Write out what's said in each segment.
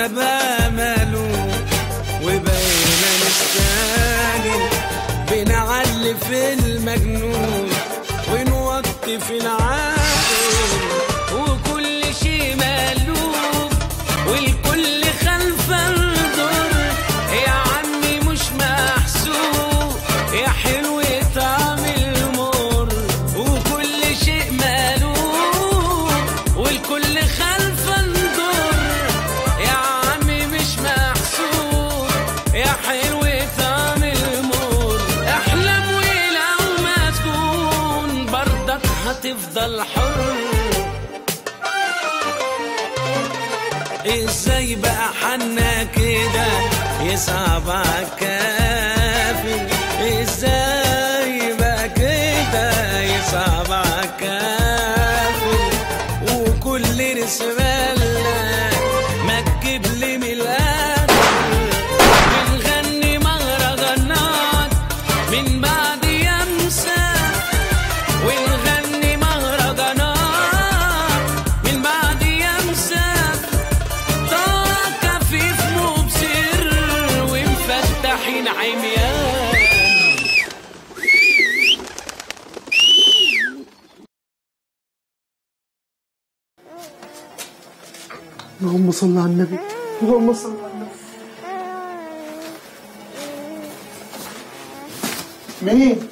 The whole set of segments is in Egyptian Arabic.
صرنا بقى مالوف وبقينا نستعجل بنعلي في المجنون ونوقف العاقل وكل شيء مألوف والكل خلف الدور يا عمي مش محسوب يا حلو طعم المر وكل شيء مألوف والكل خلف الدور يا عمي مش محسوب يا حلو طعم المر احلم ولو ما تكون برضك هتفضل حر ازاي بقى حنا كده يصعب عالكافر ازاي بقى كده يصعب عالكافر وكل رسالة ما تجيب لي من الاخر بنغني مهرجانات من بعد يمسى ونغني مهرجانات من بعد يمسى طاقة خفيف مبصر ومفتحين عميان اللهم صل على النبي اللهم صل على النبي مين؟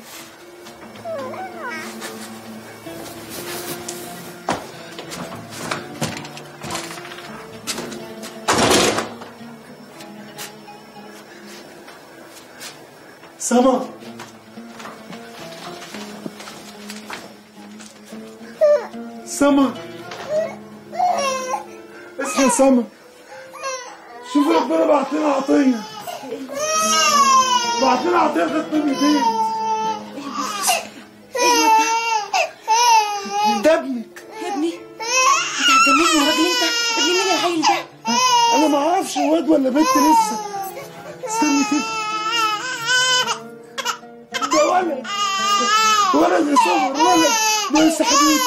سما سما اصحى يا سما شوف ربنا بعت لنا عطيه بعت لنا عطيه خدت من البيت ده ابنك يا ابني انت هتجنني يا راجل انت ابن مين العيل ده انا ما اعرفش واد ولا بنت لسه استني كده ده ولد ولد يا سمر ولد بس يا حبيبي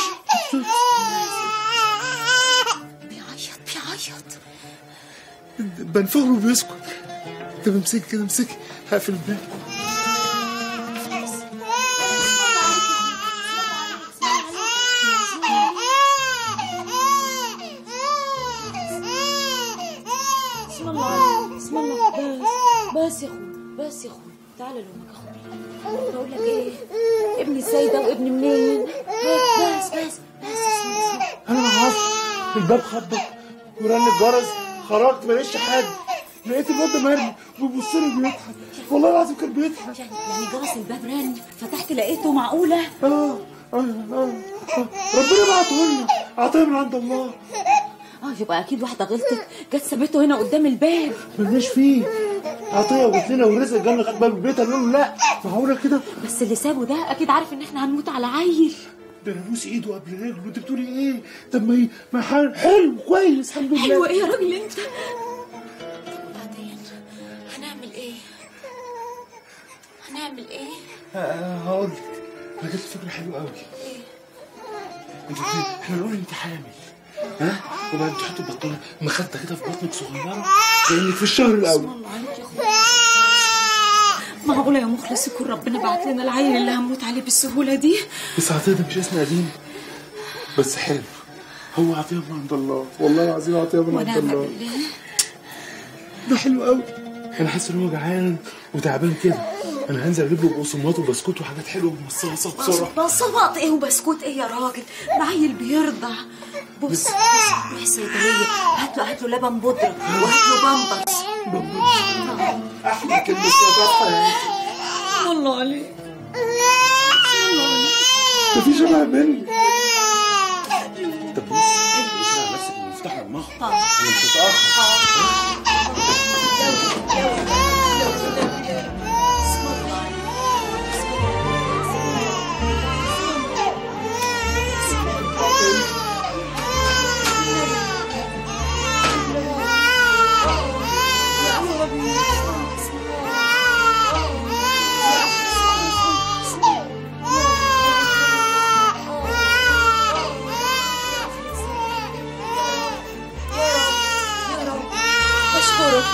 بيعيط بيعيط بنفخره بيسكت طب امسكي كده امسكي هقفل الباب بسم الله عليك بسم الله بس بس يا اخويا بس يا اخويا تعالى لامك يا اخويا بقول لك ايه ابن السيده وابن منين بس بس بس اسمع اسمع انا ما اعرفش الباب خبط ورن الجرس خرجت ما لقيتش حد لقيت الواد ده مرمي وبيبص لي بيضحك والله العظيم كان بيضحك يعني يعني جرس الباب رن فتحت لقيته معقوله اه اه اه, آه. ربنا بعته لنا عطيه من عند الله اه يبقى اكيد واحده غلطت جت سابته هنا قدام الباب ملناش فيه عطيه وجت لنا ورزق جالنا لغايه باب البيت قالوا له لا معقوله كده بس اللي سابه ده اكيد عارف ان احنا هنموت على عيل ده انا بوس ايده قبل رجله انت بتقولي ايه طب ما هي ما حل- حلو كويس الحمد لله حلوه ايه يا راجل انت بعدين هنعمل ايه هنعمل ايه آه، هقول لك انا جبت فكره حلوه قوي انت بت- احنا نقول انت حامل ها وبعدين تحط البطانه مخده كده في بطنك صغيره كانك في الشهر الاول الله عليك يا اخويا معقولة يا مخلص يكون ربنا بعت لنا العيل اللي هنموت عليه بالسهولة دي بس عطيه ده مش اسم قديم بس حلو هو عطيه من عند الله والله العظيم عطيه من عند ونعم الله بالله ده حلو قوي انا حاسس ان هو جعان وتعبان كده انا هنزل اجيب له بقسماط وبسكوت وحاجات حلوه ومصاصه بسرعه بصباط ايه وبسكوت ايه يا راجل ده عيل بيرضع بص بص روح الصيدلية هات له هات له لبن بودرة وهات له بامبرز احلى كلمه يا يعني والله عليك مفيش شبه مني طب بص اسمع على نفسك المفتاح المخ انا مش هتاخر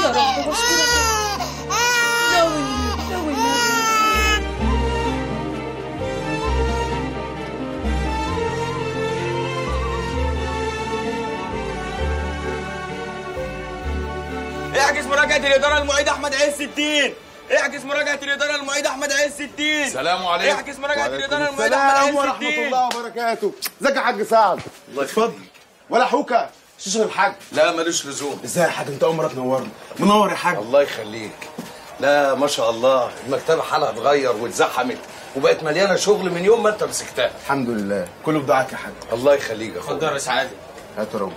يا رب بشكرك لا والنبي لا والنبي اعكس مراجعة الإدارة المعيد أحمد عز الدين اعكس مراجعة الإدارة المعيد أحمد عز الدين سلام عليكم. اعكس مراجعة الإدارة المعيد أحمد السلام عز ورحمة الدين الله وبركاته ازيك يا حاج سعد الله اتفضل ولا حوكة شيشة الحاج لا ملوش لزوم ازاي يا حاج انت اول مرة تنورنا منور يا حاج الله يخليك لا ما شاء الله المكتبة حالها اتغير واتزحمت وبقت مليانة شغل من يوم ما انت مسكتها الحمد لله كله بدعاك يا حاج الله يخليك يا اخويا اتفضل يا سعادة هات يا رب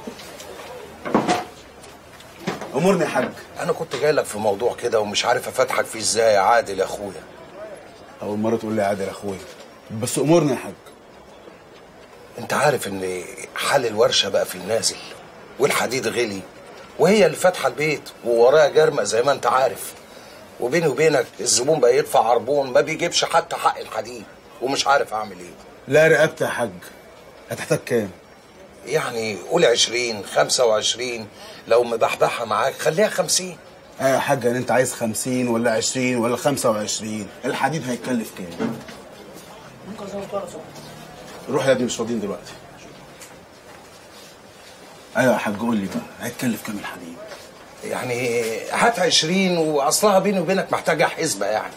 امورني يا حاج انا كنت جاي لك في موضوع كده ومش عارف افتحك فيه ازاي يا عادل يا اخويا اول مرة تقول لي عادل يا اخويا بس امورني يا حاج انت عارف ان حل الورشة بقى في النازل والحديد غلي وهي اللي فاتحة البيت ووراها جرمة زي ما انت عارف وبيني وبينك الزبون بقى يدفع عربون ما بيجيبش حتى حق الحديد ومش عارف اعمل ايه لا رقبت يا حاج هتحتاج كام يعني قول 20 25 لو مبحبحة معاك خليها 50 ايوه يا حاج يعني انت عايز 50 ولا 20 ولا 25 الحديد هيتكلف كام روح يا ابني مش فاضيين دلوقتي ايوه يا حاج قول لي بقى هيتكلف كام الحديد يعني هات 20 واصلها بيني وبينك محتاجة حسبة يعني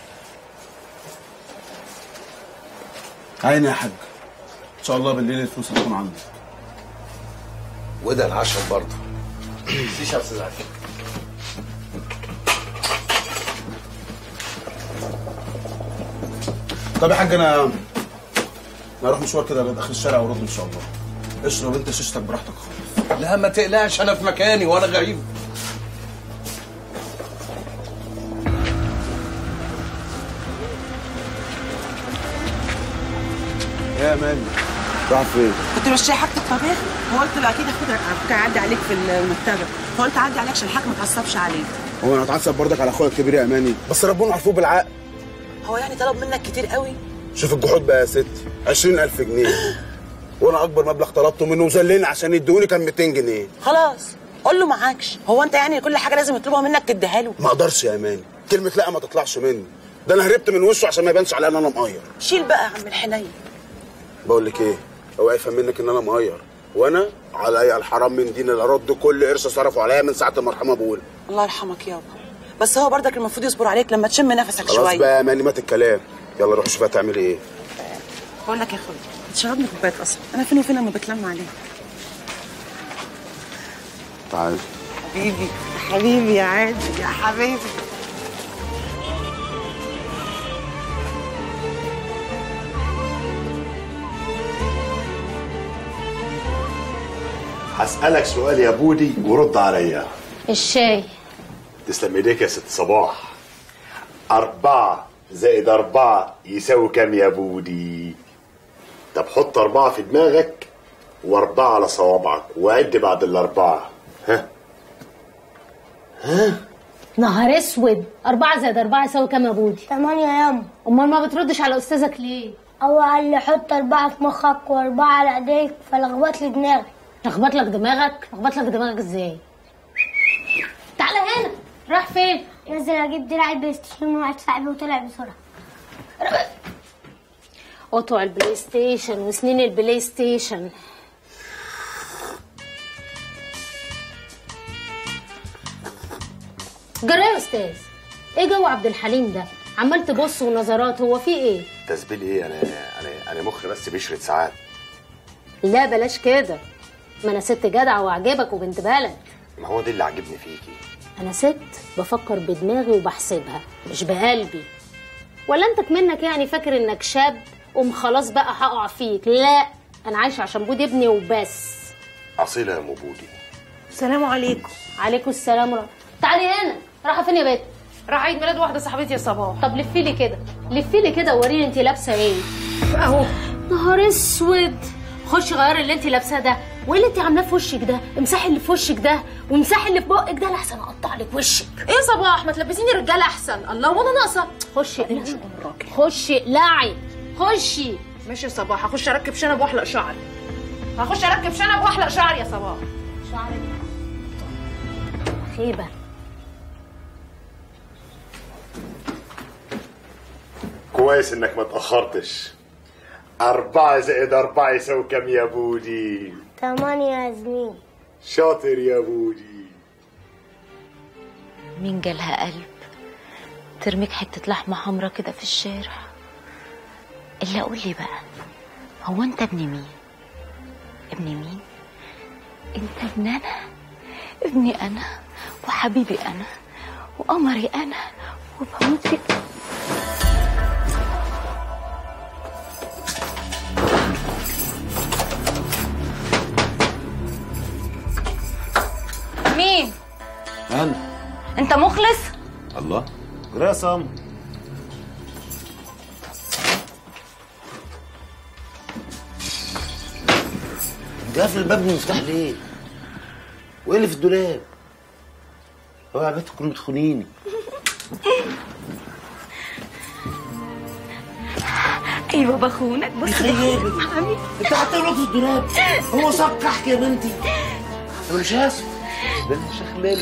عيني يا حاج ان شاء الله بالليل الفلوس هتكون عندك وده العشر برضه مفيش يا استاذ عادل طب يا حاج انا انا اروح مشوار كده لغايه اخر الشارع وارد ان شاء الله اشرب انت شيشتك براحتك خالص لا ما تقلقش انا في مكاني وانا غريب يا مان راح فين؟ كنت ماشيه حاجه الطبيخ فقلت له اكيد اخدك كان اعدي عليك في المكتبه فقلت اعدي عليك عشان الحاج ما تعصبش عليك هو انا اتعصب برضك على اخويا الكبير يا اماني بس ربنا عرفوه بالعقل هو يعني طلب منك كتير قوي شوف الجحود بقى يا ستي 20000 جنيه وانا اكبر مبلغ طلبته منه وذلني عشان يدوني كان 200 جنيه خلاص قول له معاكش هو انت يعني كل حاجه لازم يطلبها منك تديها له ما اقدرش يا اماني كلمه لا ما تطلعش مني ده انا هربت من وشه عشان ما يبانش عليا ان انا مقير شيل بقى يا عم الحنين بقول لك ايه هو يفهم منك ان انا مقير وانا عليا الحرام من دين لا رد كل قرش صرفوا عليا من ساعه المرحومه ابويا الله يرحمك يابا بس هو برضك المفروض يصبر عليك لما تشم نفسك خلاص شويه بقى يا اماني مات الكلام يلا روح شوف هتعمل ايه بقول لك يا اخويا تشربني كوبايه قصب انا فين وفين لما بتلم عليك تعال حبيبي حبيبي يا عادل يا حبيبي هسألك سؤال يا بودي ورد عليا الشاي تسلم ايديك يا ست صباح أربعة زائد أربعة يساوي كام يا بودي؟ طب حط أربعة في دماغك وأربعة على صوابعك وعد بعد الأربعة ها؟ نهار اسود أربعة زائد أربعة يساوي كام يا بودي؟ ثمانية ياما أمال ما بتردش على أستاذك ليه؟ هو قال لي حط أربعة في مخك وأربعة على إيديك فلخبط لي دماغي لخبط لك دماغك؟ لخبط لك دماغك ازاي؟ تعالى هنا راح فين؟ نزل أجيب دراعي بلاي ستيشن من واحد صاحبي وطلع بسرعة قطع البلاي ستيشن وسنين البلاي ستيشن جرى يا استاذ ايه جو عبد الحليم ده عمال تبص ونظرات هو في ايه تسبيل إيه أنا أنا أنا مخي بس بيشرد ساعات لا بلاش كده ما انا ست جدعه واعجبك وبنت بلد ما هو ده اللي عاجبني فيكي انا ست بفكر بدماغي وبحسبها مش بقلبي ولا انت منك يعني فاكر انك شاب قوم خلاص بقى هقع فيك لا انا عايشه عشان بود ابني وبس أصيلة يا أم بودي السلام عليكم عليكم السلام ورحمه تعالي هنا رايحه فين يا بت راح عيد ميلاد واحده صاحبتي يا صباح طب لفي لي كده لفي لي كده ووريني انت لابسه ايه اهو نهار اسود خشي غيري اللي انت لابساه ده وايه اللي انت عاملاه في وشك ده امسحي اللي في وشك ده وامسحي اللي في بقك ده لحسن اقطع لك وشك ايه يا صباح ما تلبسيني رجاله احسن الله وانا ناقصه خشي اقلعي خشي اقلعي خشي ماشي يا صباح هخش اركب شنب واحلق شعري هخش اركب شنب واحلق شعري يا صباح شعرك خيبه كويس انك ما تاخرتش أربعة زائد أربعة يساوي كم يا بودي؟ تمانية يا زميلي شاطر يا بودي مين جالها قلب ترميك حتة لحمة حمرا كده في الشارع إلا قول لي بقى هو أنت ابن مين؟ ابن مين؟ أنت ابن أنا ابني أنا وحبيبي أنا وقمري أنا وبموت فيك مين؟ انا أنت مخلص؟ الله راسم قافل الباب المفتاح ليه؟ وايه اللي في الدولاب؟ اوعى يا بنت تكونوا بتخونيني أيوة بخونك بص بخونك انت حاطه في الدولاب هو صاب كحك يا بنتي انا مش هسكت ده انا شخلل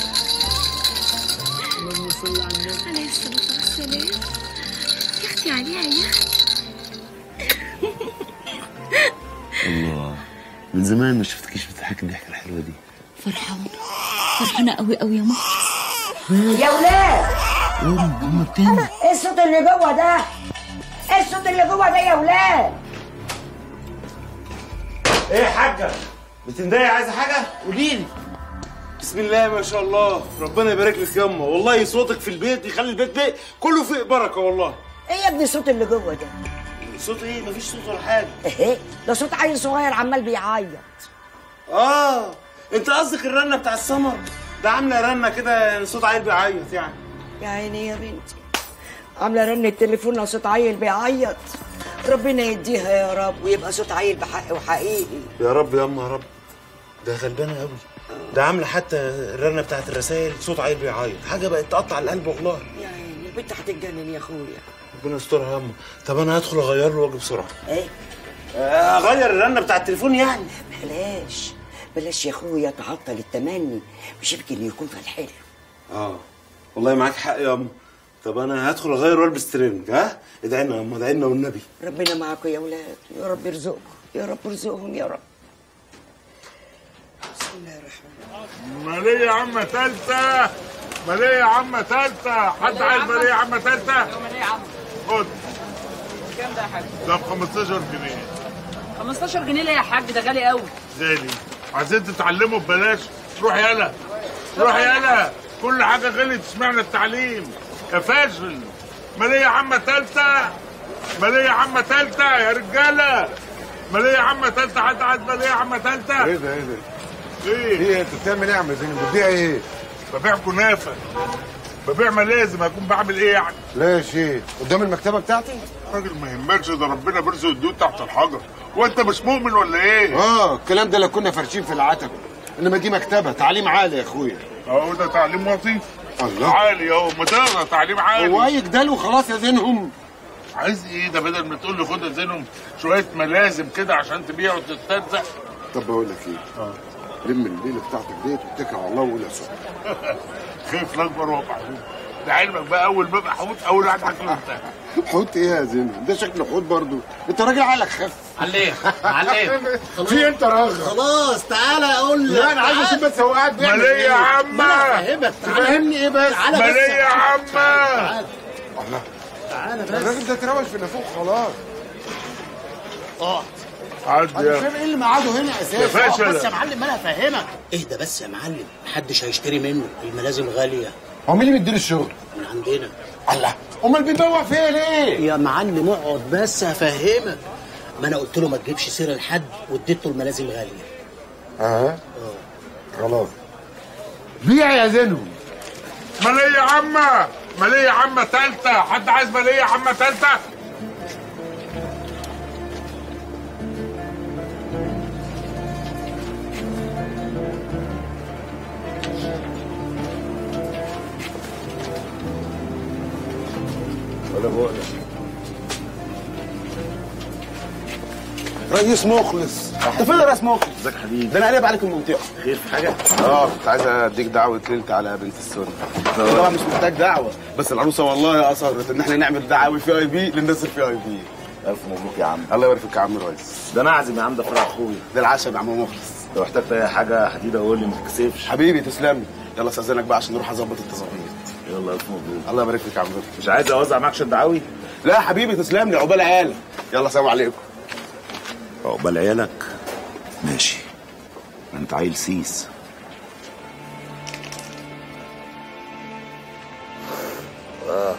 اللهم صل على النبي عليه الصلاة والسلام يا أختي عليها يا الله من زمان ما شفتكيش بتضحكي الضحكه الحلوه دي فرحانة فرحانة قوي قوي يا مخلص يا ولاد هم التاني ايه الصوت اللي جوه ده؟ ايه الصوت اللي جوه ده يا ولاد؟ ايه يا حاجه بتندهي عايزه حاجه قولي لي بسم الله ما شاء الله ربنا يبارك لك ياما والله صوتك في البيت يخلي البيت بيه كله فيه بركه والله ايه يا ابني الصوت اللي جوه ده؟ صوت ايه مفيش صوت ولا حاجه ايه ده صوت عيل صغير عمال بيعيط اه انت قصدك الرنه بتاع السمر ده عامله رنه كده يعني صوت عيل بيعيط يعني يا عيني يا بنتي عامله رن التليفون لو صوت عيل بيعيط ربنا يديها يا رب ويبقى صوت عيل بحق وحقيقي يا رب ياما يا رب ده غلبانه قوي ده عامله حتى الرنه بتاعت الرسائل صوت عيل بيعيط حاجه بقت تقطع القلب والله يا عيني البنت هتتجنن يا اخويا ربنا يسترها ياما طب انا هدخل اغير له واجي بسرعه ايه آه، اغير الرنه بتاع التليفون يعني بلاش بلاش يا اخويا تعطل التمني مش يمكن يكون في الحلم اه والله معاك حق يا اما طب انا هدخل اغير والبس ترنج ها ادعي لنا يا اما ادعي لنا والنبي ربنا معاكم يا ولاد يا رب يرزقكم يا رب ارزقهم يا رب بسم الله الرحمن مالية يا عم تالتة مالية يا عم تالتة حد عايز مالية يا عم تالتة مالية يا عم خد كام ده يا حاج؟ ده ب 15 جنيه 15 جنيه ليه يا حاج ده غالي قوي غالي عايزين تتعلموا ببلاش روح يالا روح يالا كل حاجة غلت اشمعنى التعليم يا فاشل مالية يا عم تالتة مالية يا عم تالتة يا رجالة مالية يا عم تالتة حد عايز مالية يا عم تالتة ايه ده ايه ده؟ ايه ايه انت بتعمل ايه يا عم زين بتبيع ايه؟ ببيع كنافة ببيع ملازم هكون بعمل ايه يعني لا يا شيخ قدام المكتبه بتاعتي؟ راجل ما يهمكش ده ربنا بيرزق الدود تحت الحجر وانت مش مؤمن ولا ايه؟ اه الكلام ده لو كنا فارشين في العتبه انما دي مكتبه تعليم عالي يا اخويا اهو ده تعليم واطي الله عالي اهو ما تقرا تعليم عالي هو اي جدال وخلاص يا زينهم عايز ايه ده بدل ما تقول لي خد زينهم شويه ملازم كده عشان تبيع وتسترزق طب بقول لك ايه؟ اه لم الليله بتاعتك ديت واتكل على الله وقول يا صبح خايف الاكبر وابقى حوت ده علمك بقى اول ما ابقى حوت اول واحد هاكله انت حوت ايه يا زين ده شكله حوت برضو انت راجل عقلك خف عليه عليه في انت راغب خلاص تعالى اقول لك لا انا عايز اسيب بس هو قاعد بيعمل مالية يا عم فاهمك تفهمني ايه بس تعالى بس مالية يا عم الله تعالى بس الراجل ده اتروش في نافوخ خلاص اقعد عاد انا مش يا فاهم ايه اللي مقعده هنا اساسا يا فاشل. بس يا معلم انا هفهمك اهدى بس يا معلم محدش هيشتري منه الملازم غاليه هو مين اللي بيدير الشغل؟ من عندنا الله امال بيدور فيا ليه؟ يا معلم اقعد بس هفهمك ما انا قلت له ما تجيبش سيره لحد واديت له الملازم غاليه اه خلاص بيع يا زينهم مالية يا عم مالية يا عم تالتة حد عايز مالية يا عم تالتة ولا بقول لك رئيس مخلص انت فين يا رئيس مخلص ازيك يا حبيبي ده انا قلب عليك المنطقه خير في حاجه اه كنت عايز اديك دعوه ليله على بنت السنه طبعا مش محتاج دعوه بس العروسه والله اصرت ان احنا نعمل دعوه في اي بي للناس الفي اي بي الف مبروك يا عم الله يبارك فيك يا عم ريس ده انا اعزم يا عم ده فرح اخويا ده العشاء يا عم مخلص لو احتجت اي حاجه حديده قول لي ما تتكسفش حبيبي تسلم لي يلا استاذنك بقى عشان نروح اظبط التظابيط يلا الف مبروك الله يبارك فيك يا عم ريس مش عايز اوزع معاك شدعاوي لا يا حبيبي تسلم لي عقبال عيالك يلا سلام عليكم عقبال عيالك ماشي انت عيل سيس اه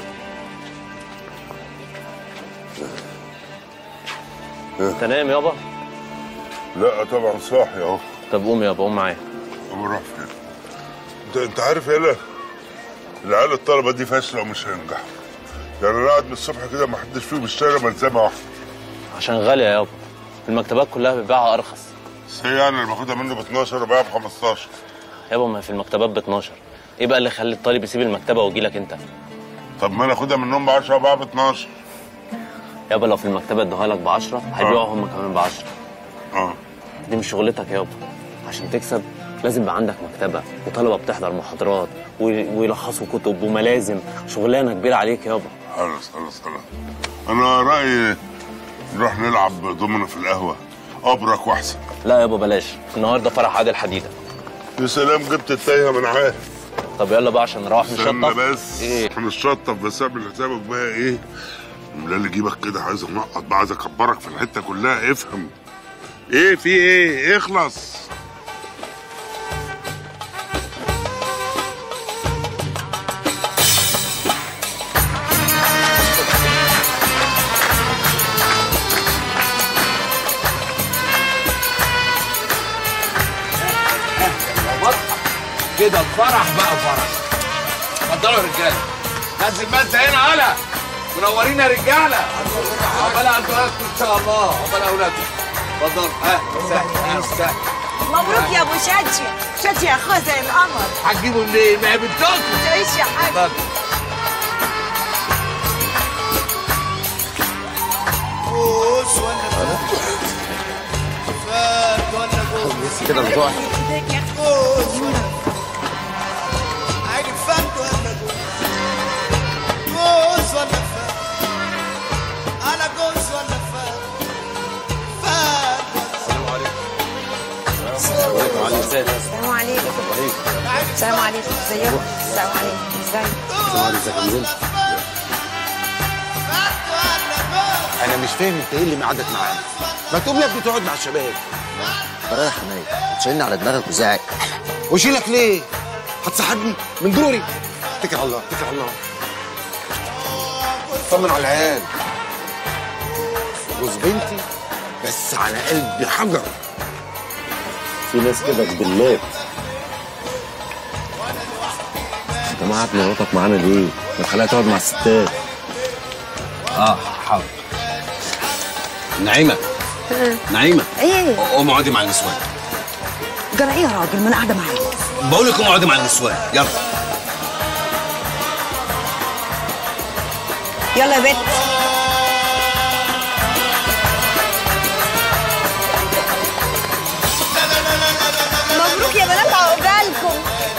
انت نايم يابا لا طبعا صاحي اهو طب قوم يابا قوم معايا ابو راح فين انت انت عارف يالا العيال الطلبه دي فاشله ومش هينجحوا يعني انا قاعد من الصبح كده ما حدش فيهم اشترى ملزمه واحده عشان غالية يابا المكتبات كلها بتبيعها ارخص بس هي يعني اللي باخدها منه ب 12 وبيعها ب 15 يابا ما هي في المكتبات ب 12 ايه بقى اللي يخلي الطالب يسيب المكتبه ويجي لك انت طب ما انا اخدها منهم ب 10 وبيعها ب 12 يابا لو في المكتبه ادوها لك ب 10 هيبيعوا هم كمان ب 10 اه دي مش شغلتك يابا عشان تكسب لازم يبقى عندك مكتبه وطلبه بتحضر محاضرات وي- ويلخصوا كتب وملازم شغلانه كبيره عليك يابا خلاص خلاص خلاص انا رايي نروح نلعب دومينو في القهوه ابرك واحسن لا يابا بلاش النهارده فرح عادل حديده يا سلام جبت التايهه من عارف طب يلا بقى عشان نروح استنى نشطف بس ايه هنشطف بس اعمل حسابك بقى ايه لا اللي جيبك كده عايز انقط بقى عايز اكبرك في الحته كلها افهم ايه في ايه اخلص كده الفرح بقى فرح اتفضلوا يا رجاله نزل بس هنا هلا منورين يا رجاله عقبال انتوا ان شاء الله عقبال اولادكم اتفضلوا ها سهل ها سهل مبروك يا ابو شادي شادي يا اخويا زي القمر هتجيبوا منين؟ ما هي بنتكم تعيش يا حاج اتفضل فوز ولا فات ولا جوز كده بتوع فوز ولا عيني فات ولا جوز جوز ولا فات انا جوز ولا فات فات السلام عليكم وعليكم السلام السلام عليكم السلام عليكم ازيكم السلام عليكم ازيك السلام عليكم ازيك يا مدير انا مش فاهم انت ايه اللي ميعادك معانا ما تقوم يا ابني تقعد مع الشباب رايح حماية تشيلني على دماغك وزعق واشيلك ليه هتصاحبني من دوري اتكل على الله اتكل على الله طمن على العيال جوز بنتي بس على قلبي حجر في ناس كده بالله انت معاك مراتك معانا ليه؟ ما تخليها تقعد مع الستات اه حاضر نعيمه نعيمه ايه قوم اقعدي مع النسوان جرى ايه يا راجل ما انا قاعده معاك بقول لك قوم اقعدي مع النسوان يلا يلا يا بنت مبروك يا بنات عقبالكم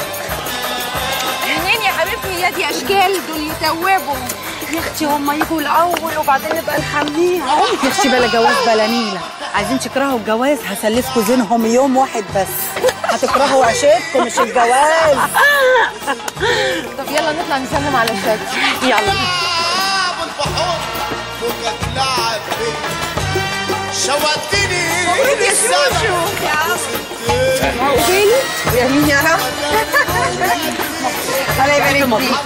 منين يا حبيبتي يا دي اشكال دول يتوبوا يا اختي هم يجوا الاول وبعدين نبقى نحميها يا اختي بلا جواز بلا نيله عايزين تكرهوا الجواز هسلفكوا زينهم يوم واحد بس هتكرهوا عشيتكم مش الجواز طب يلا نطلع نسلم على شادي يلا فوقك لعب شوقتني مبروك يا شوشو يا عم عقبالي يا مين يا رب الله يبارك فيك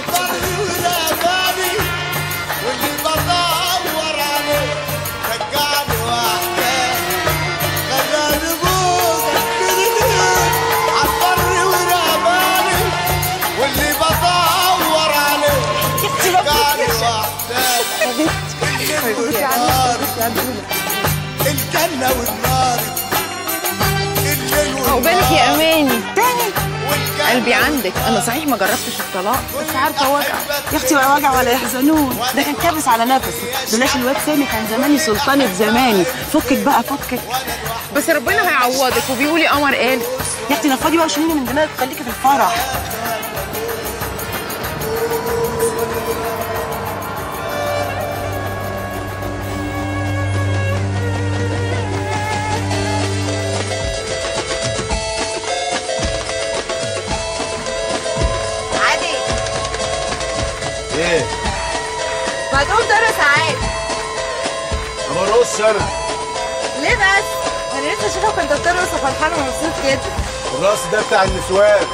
واللي بدور عليه رجعني وحدك خلاني بوزك عالبر ورماني واللي بدور عليه رجعني وحدك الجنة والنار الليل والنهار عقبالك يا اماني والجنة قلبي عندك انا صحيح ما جربتش الطلاق بس عارفه وجع يا اختي ولا وجع ولا يحزنون ده كان كابس على نفسه دلوقتي الواد سامي كان زماني سلطانة زماني فكك بقى فكك بس ربنا هيعوضك وبيقولي قمر قال يا اختي نفضي بقى شيليني من دماغك خليكي في الفرح عادي ايه ما تقوم درس عادي ما برقصش انا ليه بس؟ انا لسه اشوفك وانت بترقص وفرحان ومبسوط كده الرقص ده بتاع النسوان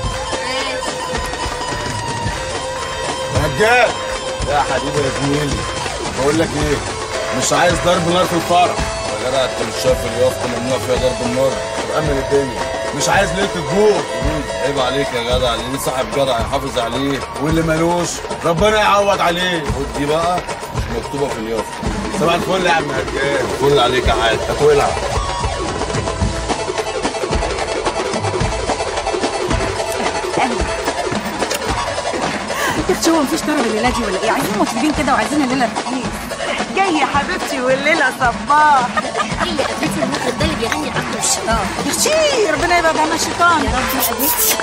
رجال يا حبيبي يا زميلي بقول لك ايه مش عايز ضرب نار في الفرح يا جدع انت مش شايف اليافطه ممنوع فيها ضرب النار تأمن الدنيا مش عايز ليله الجوع عيب عليك يا جدع اللي ليه صاحب جدع يحافظ عليه واللي ملوش ربنا يعوض عليه ودي بقى مش مكتوبه في اليافطه صباح الفل يا عم هجان فل عليك يا عاد هتولع يا اختي هو مفيش طلب الليله دي ولا ايه عايزين مطربين كده وعايزين الليله رخيص جاي يا حبيبتي والليله صباح هي قابلتي المخرج ده اللي بيغني عقل الشيطان يا اختي ربنا يبعد عنا الشيطان يا رب يا قابلتي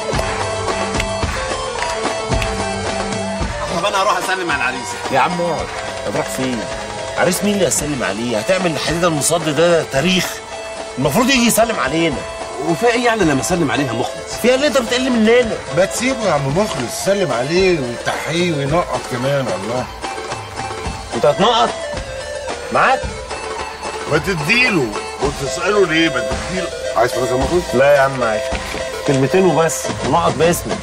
طب انا هروح اسلم على العريس يا عم اقعد هتروح فين؟ عريس مين اللي هسلم عليه؟ هتعمل الحديد المصد ده تاريخ المفروض يجي يسلم علينا وفي ايه يعني لما اسلم عليها مخلص؟ فيها اللي انت بتقل مننا ما تسيبه يا عم مخلص سلم عليه وتحيه وينقط كمان الله انت هتنقط معاك ما تديله وتسأله ليه ما تديله عايز فلوس يا مخلص؟ لا يا عم عايش كلمتين وبس ونقط باسمك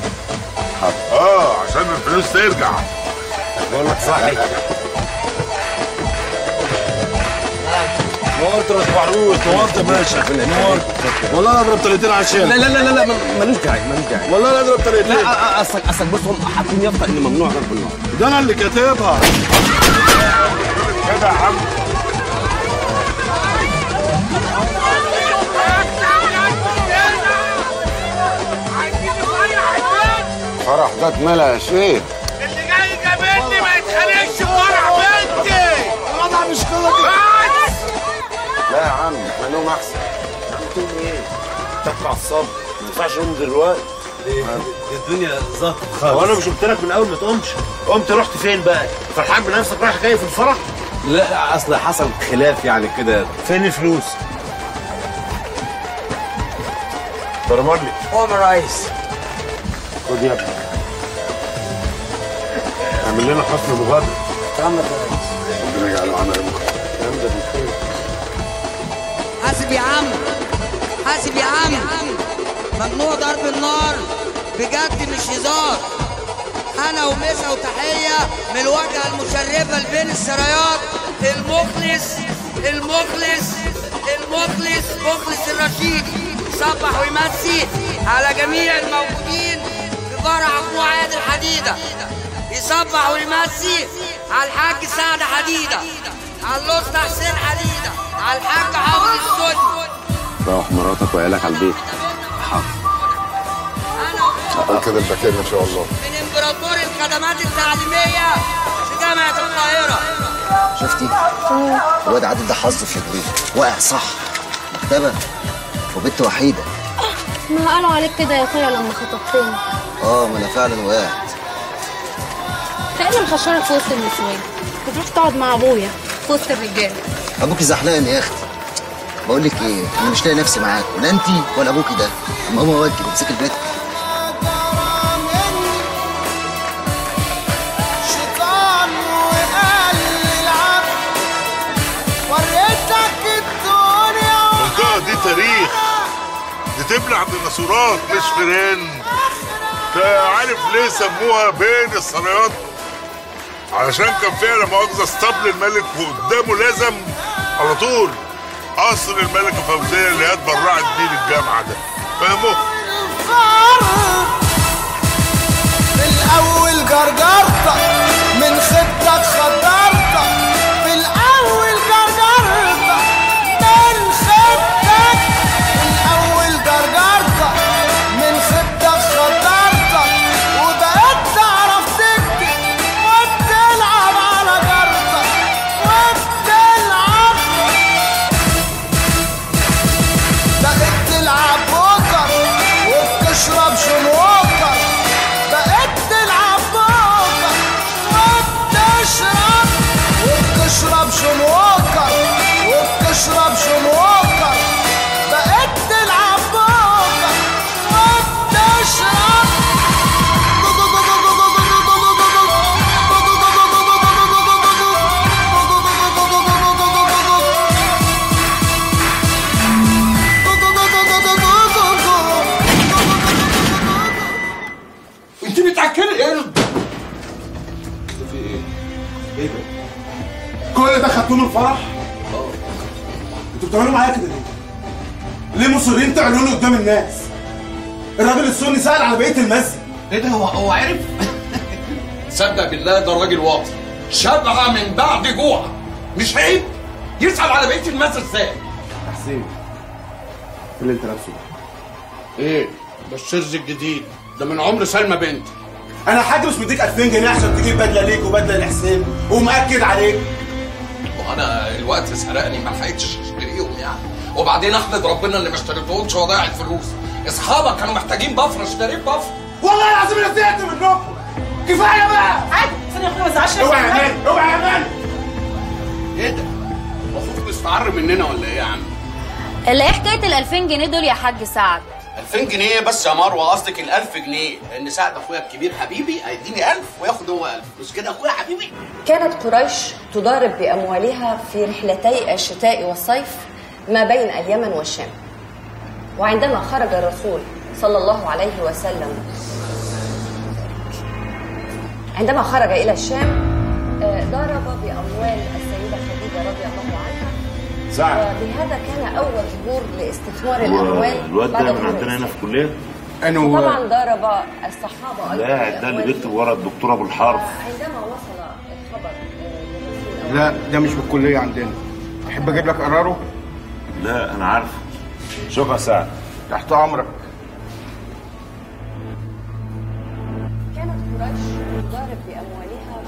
اه عشان الفلوس ترجع بقول لك صاحي نورت راس بعروس نورت يا باشا نورت والله انا اضرب 30 عشان لا لا لا لا لا ملوش داعي ملوش داعي والله انا اضرب 30 لا اصلك اصلك بص هم حاطين يافطه ان ممنوع ضرب النار ده انا اللي كاتبها كده يا عم فرح ده اتملى يا شيخ اللي جاي يقابلني ما يتخانقش بورع بنتي الوضع مش كده بس لا يا عم احنا نوم احسن تقول ايه؟ تقطع الصبر ما ينفعش نقوم دلوقتي الدنيا ظهر هو انا مش قلت لك من اول ما تقومش قمت رحت فين بقى؟ فرحان بنفسك رايح جاي في الفرح؟ لا اصل حصل خلاف يعني كده فين الفلوس؟ برمر لي قوم يا ريس خد يا ابني اعمل لنا حسن مغادرة تغمض يا ريس ربنا يجعله عمل الكلام ده بالخير حاسب يا عم حاسب يا عم ممنوع ضرب النار بجد مش هزار انا ومسا وتحيه من الواجهه المشرفه لبين السرايات المخلص المخلص المخلص مخلص الرشيد يصبح ويمسي على جميع الموجودين في فرع ابو عاد الحديده يصبح ويمسي على الحاج سعد حديده على الاسطى حسين حديده على الحاج حافظ السدي روح مراتك وعيالك على البيت حاضر اقول كده البكير ان شاء الله من امبراطور الخدمات التعليميه في جامعه القاهره شفتي الواد عادل ده حظه في رجليه واقع صح مكتبه وبنت وحيده ما قالوا عليك كده يا اخويا لما خطبتني اه ما انا فعلا وقعت تقريبا مخشرك في وسط النسوان بتروح تقعد مع ابويا في وسط الرجاله ابوكي زحلقني يا اختي بقول لك ايه انا مش لاقي نفسي معاك ولا انت ولا ابوكي ده ماما واد كده امسك البيت شيطان وقال العب وريتك الدنيا المنطقة دي تاريخ دي تبلع ديناصورات مش فيران انت عارف ليه سموها بين السرايات علشان كان فيها لا مؤاخذة اسطبل الملك وقدامه لازم على طول قصر الملكة فوزية اللي هي اتبرعت بيه للجامعة ده فاهموا؟ في الأول جرجرتك من خدك خدرتك في الأول جرجرتك من خدك في الأول جرجرتك من خدك الفرح؟ انتوا بتعملوا معايا كده ليه؟ ليه مصرين تعلنوا قدام الناس؟ الراجل السني سأل على بقية المسجد ايه ده هو هو عرف؟ صدق بالله ده راجل واطي شبع من بعد جوع مش عيب يسأل على بقية المسجد ازاي؟ حسين اللي انت لابسه ده ايه ده الشرز الجديد ده من عمر سلمى بنت انا حاج مش مديك 2000 جنيه عشان تجيب بدله ليك وبدله لحسين ومأكد عليك وانا الوقت سرقني ما لحقتش اشتريهم يعني وبعدين احمد ربنا اللي ما اشتريتهمش وضيع الفلوس اصحابك كانوا محتاجين بفر اشتريت بفر والله العظيم انا زهقت منكم كفايه بقى عادي ثانية يا اخويا ما تزعلش اوعى يا مان اوعى يا مان ايه ده؟ اخوك مستعر مننا ولا ايه يا عم؟ اللي ايه حكايه ال 2000 جنيه دول يا حاج سعد 2000 جنيه بس يا مروه قصدك ال 1000 جنيه لان سعد اخويا الكبير حبيبي هيديني 1000 وياخد هو 1000 مش كده اخويا حبيبي؟ كانت قريش تضارب بأموالها في رحلتي الشتاء والصيف ما بين اليمن والشام وعندما خرج الرسول صلى الله عليه وسلم عندما خرج إلى الشام آه، ضرب بأموال السيدة خديجة رضي الله عنها سعد. وبهذا كان أول ظهور لاستثمار هو الأموال الواد بعد ده من ظهور عندنا هنا في الكليه طبعا ضرب الصحابة أيضا لا ده اللي بأموالهم. بيكتب ورا الدكتور ابو الحرف عندما وصل الخبر آه، للرسول لا ده مش في الكليه عندنا تحب اجيب لك قراره لا انا عارف شكرا سعد تحت امرك كانت قريش تضارب بأموالها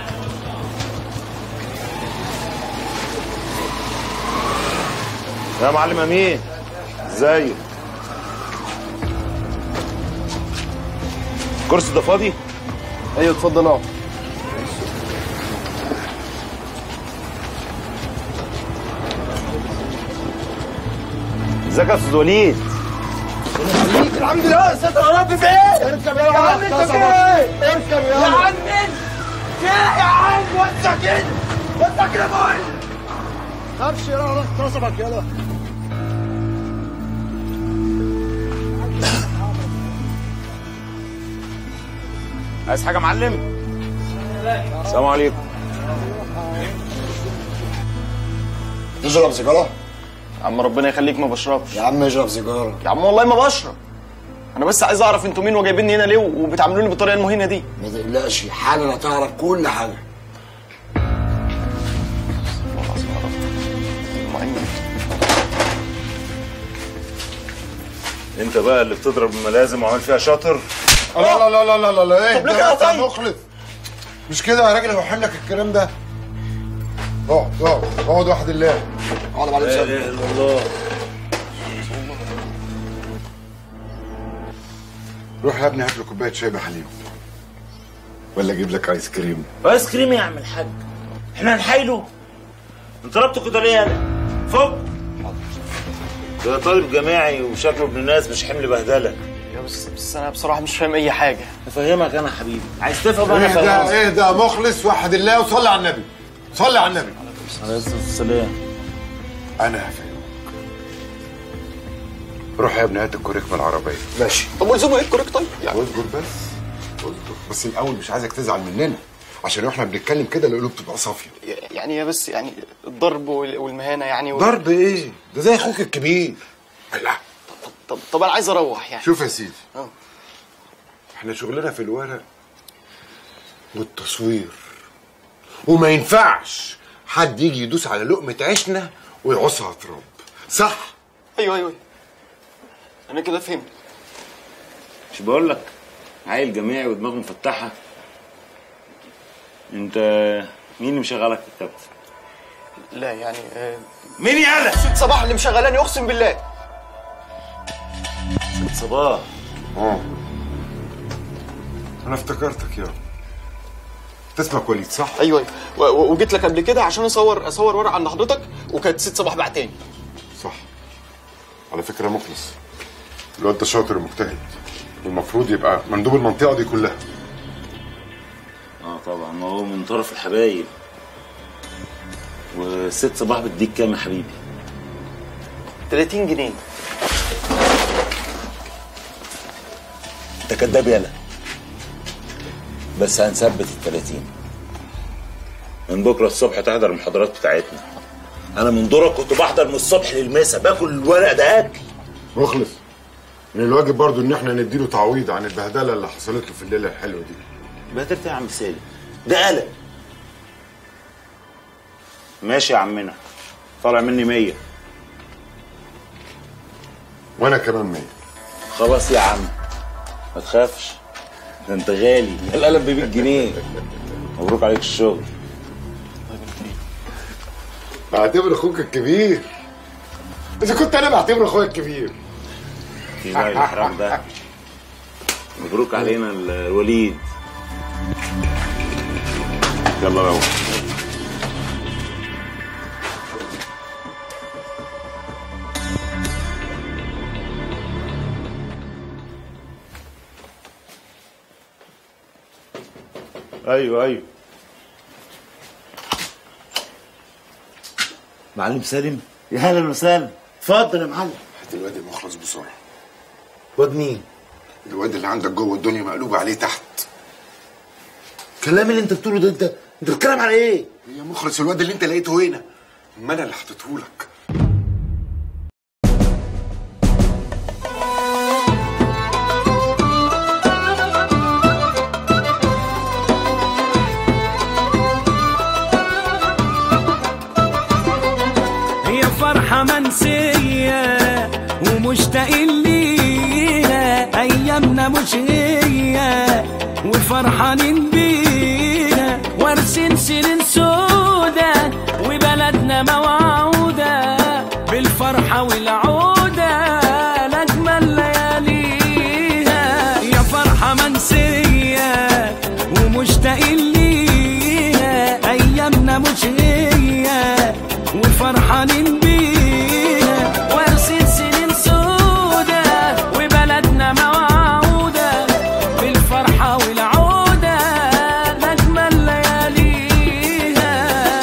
يا معلم امين ازيك الكرسي ده فاضي ايوه اتفضل اقعد ازيك يا استاذ وليد الحمد لله يا ساتر يا رب في ايه؟ اركب يا عم انت في ايه؟ اركب يا عم انت في ايه يا عم وسع كده وسع كده بقول خافش يا رب تصبك يلا عايز حاجه يا معلم السلام عليكم تشرب سيجاره يا عم ربنا يخليك ما بشربش يا عم اشرب سيجاره يا عم والله ما بشرب انا بس عايز اعرف انتوا مين وجايبيني هنا ليه وبتعاملوني بالطريقه المهينه دي ما تقلقش حالا هتعرف كل حاجه انت بقى اللي بتضرب الملازم وعامل فيها شاطر لا لا لا لا لا لا لا ايه طب ليه ده كده انت طيب؟ مخلص مش كده يا راجل هو حملك الكلام ده اقعد اقعد اقعد واحد الله اقعد بعد لا اله الا الله روح يا ابني هات له كوبايه شاي بحليب ولا اجيب لك ايس كريم ايس كريم يا عم الحاج احنا هنحايله انت ضربته كده ليه انا فوق ده طالب جامعي وشكله ابن ناس مش حمل بهدله يا بس بس انا بصراحه مش فاهم اي حاجه افهمك انا حبيبي عايز تفهم انا اهدى افهمك اهدى مخلص وحد الله وصلي على النبي صلي على النبي عليه الصلاه والسلام انا هفهمك روح يا ابني هات الكوريك من العربيه ماشي طب ولزومه ايه الكوريك طيب يعني اصبر بس اصبر بس الاول مش عايزك تزعل مننا عشان احنا بنتكلم كده القلوب تبقى صافيه يعني يا بس يعني الضرب وال- والمهانه يعني وال- ضرب ايه ده زي اخوك الكبير لا طب طب انا عايز اروح يعني شوف يا سيدي اه. احنا شغلنا في الورق والتصوير وما ينفعش حد يجي يدوس على لقمة عيشنا ويعصها تراب صح ايوه ايوه انا كده فهمت مش بقول لك عيل جامعي ودماغه مفتحه انت مين اللي مشغلك في الكابتن لا يعني آه، مين يالا ست صباح اللي مشغلاني اقسم بالله ست صباح اه انا افتكرتك يا انت اسمك وليد صح ايوه ايوه و- و- وجيت لك قبل كده عشان اصور اصور ورق عند حضرتك وكانت ست صباح بعتاني صح على فكرة مخلص الواد ده شاطر ومجتهد المفروض يبقى مندوب المنطقة دي كلها اه طبعا ما هو من طرف الحبايب وست صباح بتديك كام يا حبيبي 30 جنيه انت كداب يالا بس هنثبت ال 30 من بكره الصبح تحضر المحاضرات بتاعتنا انا من دورك كنت بحضر من الصبح للمسا باكل الورق ده اكل مخلص من الواجب برضو ان احنا نديله تعويض عن البهدله اللي حصلت له في الليله الحلوه دي بهدلت يا عم سالم ده قلق ماشي يا عمنا طالع مني مية وانا كمان مية خلاص يا عم ما تخافش ده انت غالي القلم ب 100 جنيه مبروك عليك الشغل بعتبر اخوك الكبير اذا كنت انا بعتبر اخويا الكبير في بقى الاحراج ده مبروك علينا ال- الوليد يلا روح ايوه ايوه معلم سالم يا هلا وسهلا اتفضل يا معلم هات الواد المخلص بسرعه واد مين؟ الواد اللي عندك جوه الدنيا مقلوبه عليه تحت الكلام اللي انت بتقوله ده انت انت بتتكلم على ايه؟ يا مخلص الواد اللي انت لقيته هنا ما انا اللي حطيتهولك هي فرحة منسية ومشتاقين ليها أيامنا مش هي وفرحانين بيها وارسين سنين سودا وبلدنا موعودة بالفرحة والعودة لأجمل لياليها يا فرحة منسية ومشتاقين ليها أيامنا مش هي وفرحانين بيها وارسين سنين سودا وبلدنا موعودة بالفرحة والعودة لأجمل لياليها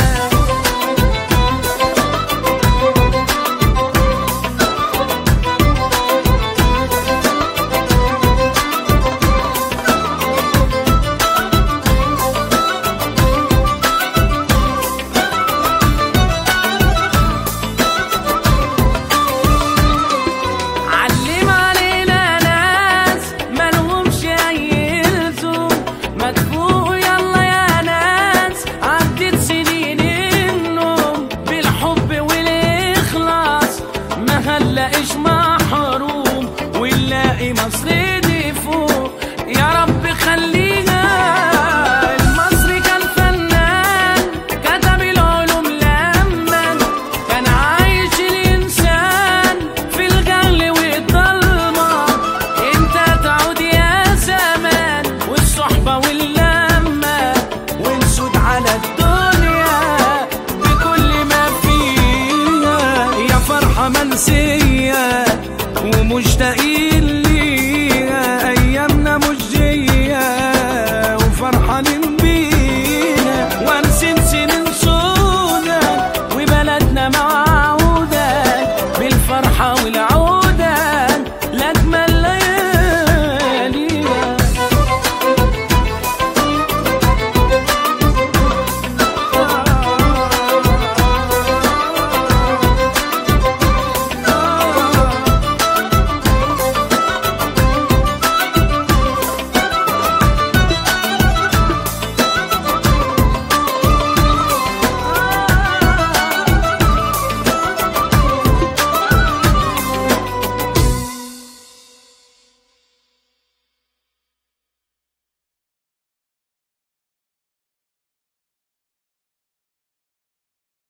علم علينا ناس مالهمش اي لزوم ما تفوقوا يلا يا ناس عدت سنين النوم بالحب والاخلاص ما هنلاقيش محروم ونلاقي مصر دي فوق يا رب خلينا المصري كان فنان كتب العلوم لما كان عايش الانسان في الجهل والضلمه انت تعود يا زمان والصحبه واللمه ونسود على الدنيا بكل ما فيها يا فرحه منسيه ومشتاقين